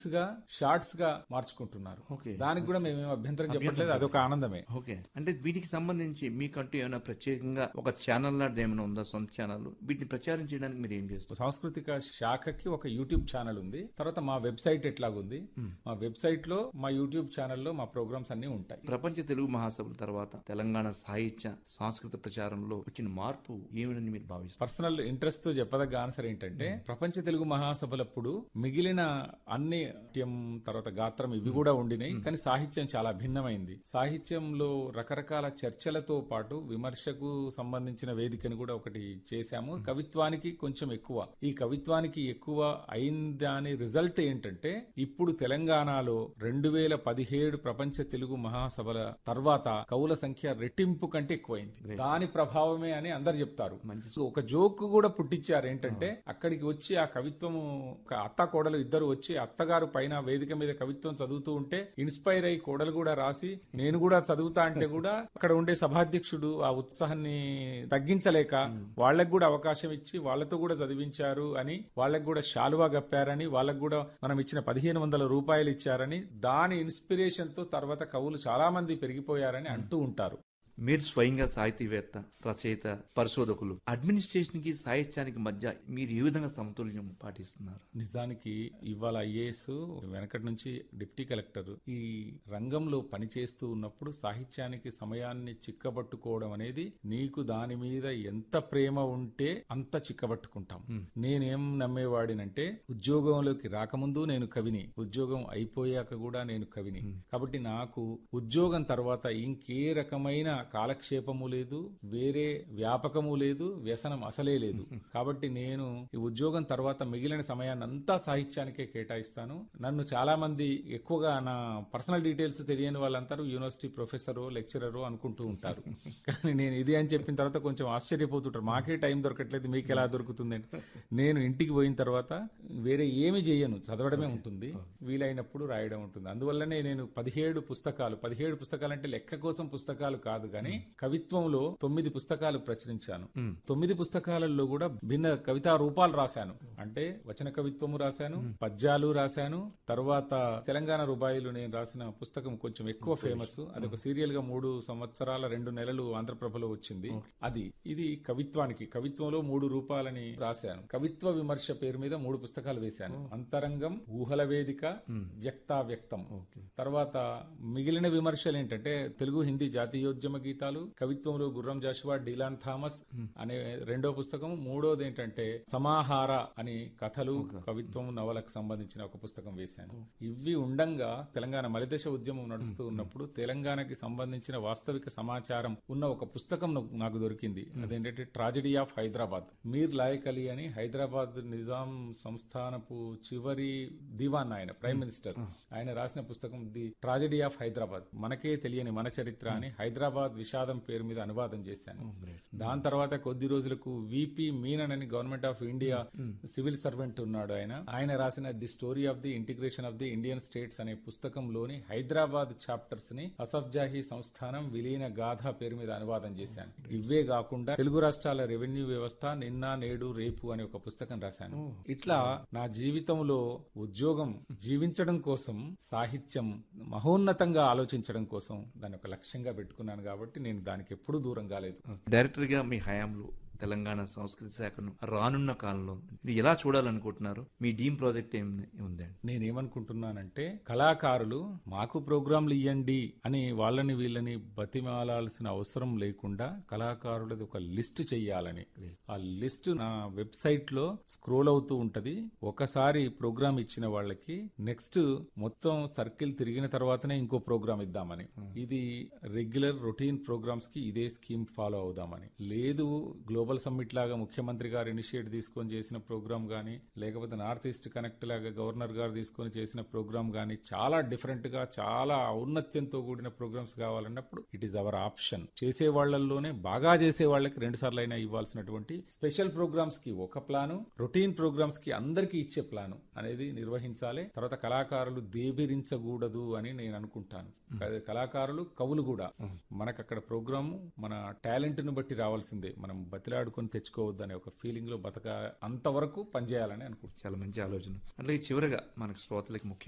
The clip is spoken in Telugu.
గా షార్ట్స్ గా మార్చుకుంటున్నారు ఓకే. దానికి కూడా మేమేం అభ్యంతరం చెప్పట్లేదు అదొక ఆనందమే ఓకే అంటే వీటికి సంబంధించి మీకంటూ ఏమైనా ప్రత్యేకంగా ఒక ఛానల్ లాంటిది ఏమైనా ఉందా సొంత ఛానల్ వీటిని ప్రచారం చేయడానికి మీరు ఏం చేస్తారు సాంస్కృతిక శాఖకి ఒక యూట్యూబ్ ఛానల్ ఉంది తర్వాత మా వెబ్సైట్ ఎట్లాగుంది మా వెబ్సైట్ లో మా యూట్యూబ్ ఛానల్లో మా ప్రోగ్రామ్స్ అన్ని ఉంటాయి ప్రపంచ తెలుగు మహాసభల తర్వాత తెలంగాణ సాహిత్య సాంస్కృతిక ప్రచారంలో వచ్చిన మార్పు ఏమిటని మీరు భావిస్తారు పర్సనల్ ఇంట్రెస్ట్ తో చెప్పదగ్గ ఆన్సర్ ఏంటంటే ప్రపంచ తెలుగు మహాసభలప్పుడు మిగిలిన అన్ని నాట్యం తర్వాత గాత్రం ఇవి కూడా ఉండినాయి కానీ సాహిత్యం చాలా భిన్నమైంది సాహిత్యంలో రకరకాల చర్చలతో పాటు విమర్శకు సంబంధించిన వేదికను కూడా ఒకటి చేశాము కవిత్వానికి కొంచెం ఎక్కువ ఈ కవిత్వానికి ఎక్కువ అయిన దాని రిజల్ట్ ఏంటంటే ఇప్పుడు తెలంగాణలో రెండు వేల పదిహేడు ప్రపంచ తెలుగు మహాసభల తర్వాత కవుల సంఖ్య రెట్టింపు కంటే ఎక్కువైంది దాని ప్రభావమే అని అందరు చెప్తారు సో ఒక జోక్ కూడా పుట్టించారు ఏంటంటే అక్కడికి వచ్చి ఆ కవిత్వము ఒక అత్త కోడలు ఇద్దరు వచ్చి అత్తగారు పైన వేదిక మీద కవిత్వం చదువుతూ ఉంటే ఇన్స్పైర్ అయ్యి కోడలు కూడా రాసి నేను కూడా చదువుతా అంటే కూడా అక్కడ ఉండే సభాధ్యక్షుడు ఆ ఉత్సాహాన్ని తగ్గించలేక వాళ్ళకు కూడా అవకాశం ఇచ్చి వాళ్ళతో కూడా చదివించారు అని వాళ్ళకు కూడా శాలువా గప్పారని వాళ్ళకు కూడా మనం ఇచ్చిన పదిహేను వందల రూపాయలు ఇచ్చారని దాని ఇన్స్పిరేషన్ తో తర్వాత కవులు చాలా మంది పెరిగిపోయారని అంటూ ఉంటారు మీరు స్వయంగా సాహితీవేత్త రచయిత పరిశోధకులు అడ్మినిస్ట్రేషన్ కి సాహిత్యానికి మధ్య మీరు ఏ విధంగా సమతుల్యం పాటిస్తున్నారు నిజానికి ఇవాళ ఐఏఎస్ వెనకటి నుంచి డిప్టీ కలెక్టర్ ఈ రంగంలో పనిచేస్తూ ఉన్నప్పుడు సాహిత్యానికి సమయాన్ని చిక్కబట్టుకోవడం అనేది నీకు దాని మీద ఎంత ప్రేమ ఉంటే అంత చిక్కబట్టుకుంటాం నేనేం నమ్మేవాడినంటే ఉద్యోగంలోకి రాకముందు నేను కవిని ఉద్యోగం అయిపోయాక కూడా నేను కవిని కాబట్టి నాకు ఉద్యోగం తర్వాత ఇంకే రకమైన కాలక్షేపము లేదు వేరే వ్యాపకము లేదు వ్యసనం అసలే లేదు కాబట్టి నేను ఈ ఉద్యోగం తర్వాత మిగిలిన సమయాన్ని అంతా సాహిత్యానికే కేటాయిస్తాను నన్ను చాలా మంది ఎక్కువగా నా పర్సనల్ డీటెయిల్స్ తెలియని వాళ్ళందరూ యూనివర్సిటీ ప్రొఫెసరో లెక్చరరో అనుకుంటూ ఉంటారు కానీ నేను ఇది అని చెప్పిన తర్వాత కొంచెం ఆశ్చర్యపోతుంటారు మాకే టైం దొరకట్లేదు మీకు ఎలా దొరుకుతుంది అని. నేను ఇంటికి పోయిన తర్వాత వేరే ఏమి చేయను చదవడమే ఉంటుంది వీలైనప్పుడు రాయడం ఉంటుంది అందువల్లనే నేను పదిహేడు పుస్తకాలు పదిహేడు పుస్తకాలు అంటే లెక్క కోసం పుస్తకాలు కాదు కానీ కవిత్వంలో తొమ్మిది పుస్తకాలు ప్రచురించాను తొమ్మిది పుస్తకాలలో కూడా భిన్న కవితా రూపాలు రాశాను అంటే వచన కవిత్వము రాశాను పద్యాలు రాశాను తర్వాత తెలంగాణ రుబాయిలు నేను రాసిన పుస్తకం కొంచెం ఎక్కువ ఫేమస్ అది ఒక సీరియల్ గా మూడు సంవత్సరాల రెండు నెలలు ఆంధ్రప్రభలో వచ్చింది అది ఇది కవిత్వానికి కవిత్వంలో మూడు రూపాలని రాశాను కవిత్వ విమర్శ పేరు మీద మూడు పుస్తకాలు వేశాను అంతరంగం ఊహల వేదిక వ్యక్తావ్యక్తం తర్వాత మిగిలిన విమర్శలు ఏంటంటే తెలుగు హిందీ జాతీయోద్యమ గీతాలు కవిత్వంలో గుర్రం జాషువా డిలాన్ థామస్ అనే రెండో పుస్తకం మూడోది ఏంటంటే సమాహార అని కథలు కవిత్వం నవలకు సంబంధించిన ఒక పుస్తకం వేశాను ఇవి ఉండంగా తెలంగాణ మలిదశ ఉద్యమం నడుస్తూ ఉన్నప్పుడు తెలంగాణకి సంబంధించిన వాస్తవిక సమాచారం ఉన్న ఒక పుస్తకం నాకు- నాకు దొరికింది అదేంటంటే ట్రాజడీ ఆఫ్ హైదరాబాద్ మీర్ లాయక్ అలీ అని హైదరాబాద్ నిజాం సంస్థానపు చివరి దివాన్ ఆయన ప్రైమ్ మినిస్టర్ ఆయన రాసిన పుస్తకం ది ట్రాజడీ ఆఫ్ హైదరాబాద్ మనకే తెలియని మన చరిత్ర అని హైదరాబాద్ విషాదం పేరు మీద అనువాదం చేశాను దాని తర్వాత కొద్ది రోజులకు విపి మీనన్ అని government of India civil servant ఉన్నాడు ఆయన ఆయన రాసిన the story of the integration of the Indian states అనే పుస్తకంలోని హైదరాబాద్ చాప్టర్స్ ని అసఫ్జాహీ సంస్థానం విలీన గాథ పేరు మీద అనువాదం చేశాను ఇవే కాకుండా తెలుగు రాష్ట్రాల రెవెన్యూ వ్యవస్థ నిన్న నేడు రేపు అనే ఒక పుస్తకం రాశాను ఇట్లా నా జీవితంలో ఉద్యోగం జీవించడం కోసం సాహిత్యం మహోన్నతంగా ఆలోచించడం కోసం దాన్ని ఒక లక్ష్యంగా పెట్టుకున్నాను కాబట్టి నేను దానికి ఎప్పుడూ దూరం కాలేదు డైరెక్టర్ గా మీ హయాంలో తెలంగాణ సంస్కృతి శాఖను రానున్న కాలంలో మీరు ఎలా చూడాలనుకుంటున్నారు మీ డీమ్ ప్రాజెక్ట్ ఏమి ఉందండి నేనేమనుకుంటున్నానంటే కళాకారులు మాకు ప్రోగ్రాంలు ఇవ్వండి అని వాళ్ళని వీళ్ళని బతిమాలాల్సిన అవసరం లేకుండా కళాకారులది ఒక లిస్ట్ చెయ్యాలని ఆ లిస్ట్ నా వెబ్సైట్ లో స్క్రోల్ అవుతూ ఉంటది ఒకసారి ప్రోగ్రామ్ ఇచ్చిన వాళ్ళకి నెక్స్ట్ మొత్తం సర్కిల్ తిరిగిన తర్వాతనే ఇంకో ప్రోగ్రామ్ ఇద్దామని ఇది రెగ్యులర్ రొటీన్ ప్రోగ్రామ్స్ కి ఇదే స్కీమ్ ఫాలో అవుదామని లేదు గ్లోబల్ సమ్మిట్ లాగా ముఖ్యమంత్రి గారు ఇనిషియేట్ తీసుకొని చేసిన ప్రోగ్రామ్ గానీ లేకపోతే నార్త్ ఈస్ట్ కనెక్ట్ లాగా గవర్నర్ గారు తీసుకొని చేసిన ప్రోగ్రామ్ గానీ చాలా డిఫరెంట్ గా చాలా ఔన్నత్యంతో కూడిన ప్రోగ్రామ్స్ కావాలన్నప్పుడు ఇట్ ఈస్ అవర్ ఆప్షన్ చేసే వాళ్ళల్లోనే బాగా చేసే వాళ్ళకి రెండు సార్లు అయినా ఇవ్వాల్సినటువంటి స్పెషల్ ప్రోగ్రామ్స్ కి ఒక ప్లాను రొటీన్ ప్రోగ్రామ్స్ కి అందరికీ ఇచ్చే ప్లాను అనేది నిర్వహించాలి తర్వాత కళాకారులు దేబిరించకూడదు అని నేను అనుకుంటాను క- కళాకారులు కవులు కూడా మనకు అక్కడ ప్రోగ్రాము మన టాలెంట్ ను బట్టి రావాల్సిందే మనం బతిలాడుకొని తెచ్చుకోవద్దు అనే ఒక ఫీలింగ్ లో బతక అంతవరకు పనిచేయాలని అనుకుంటున్నాను చాలా మంచి ఆలోచన అట్లాగే చివరగా మనకు శ్రోతలకి ముఖ్య